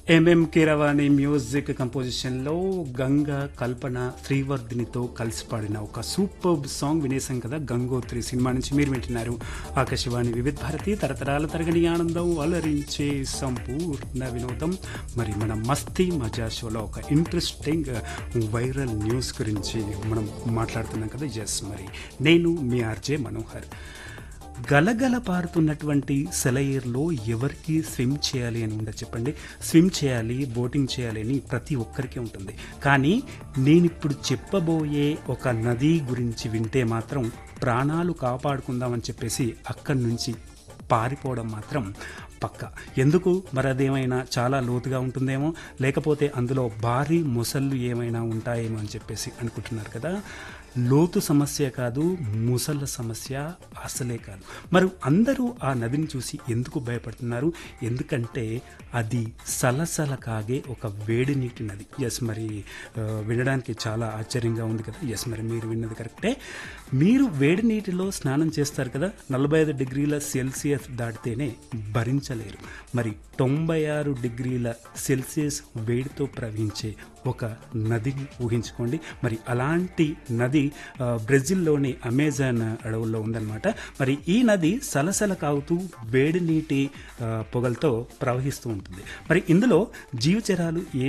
MM Keeravani music కంపోజిషన్లో గంగా కల్పన శ్రీవర్ధినితో కలిసి పాడిన ఒక సూపర్ సాంగ్ వినేసాం కదా గంగోత్రి సినిమా నుంచి మీరు వింటున్నారు ఆకాశవాణి వివిధ భారతి తరతరాల తరగని ఆనందం అలరించే సంపూర్ణ వినోదం మరి మన మస్తీ మజా షోలో ఒక ఇంట్రెస్టింగ్ వైరల్ న్యూస్ గురించి మనం మాట్లాడుతున్నాం కదా ఎస్ మరి నేను మీ ఆర్జే మనోహర్ గలగల పారుతున్నటువంటి సెలయేర్లో ఎవరికి స్విమ్ చేయాలి అని ఉండదు చెప్పండి స్విమ్ చేయాలి బోటింగ్ చేయాలి అని ప్రతి ఒక్కరికి ఉంటుంది కానీ నేను ఇప్పుడు చెప్పబోయే ఒక నది గురించి వింటే మాత్రం ప్రాణాలు కాపాడుకుందామని చెప్పేసి అక్కడి నుంచి పారిపోవడం మాత్రం పక్క ఎందుకు మరి అదేమైనా చాలా లోతుగా ఉంటుందేమో లేకపోతే అందులో భారీ మొసళ్ళు ఏమైనా ఉంటాయేమో అని చెప్పేసి అనుకుంటున్నారు కదా లోతు సమస్య కాదు ముసళ్ళ సమస్య అసలే కాదు మరి అందరూ ఆ నదిని చూసి ఎందుకు భయపడుతున్నారు ఎందుకంటే అది సలసల కాగే ఒక వేడి నీటి నది ఎస్ మరి ఆ, వినడానికి చాలా ఆశ్చర్యంగా ఉంది కదా ఎస్ మరి మీరు విన్నది కరెక్టే మీరు వేడి నీటిలో స్నానం చేస్తారు కదా నలభై ఐదు డిగ్రీల సెల్సియస్ దాటితేనే భరించలేరు మరి తొంభై ఆరు డిగ్రీల సెల్సియస్ వేడితో ప్రవహించే ఒక నదిని ఊహించుకోండి మరి అలాంటి నది ఆ, బ్రెజిల్లోని అమెజాన్ అడవుల్లో ఉందన్నమాట మరి ఈ నది సలసల కాగుతూ వేడి నీటి ఆ, పొగలతో ప్రవహిస్తూ ఉంటుంది మరి ఇందులో జీవచరాలు ఏ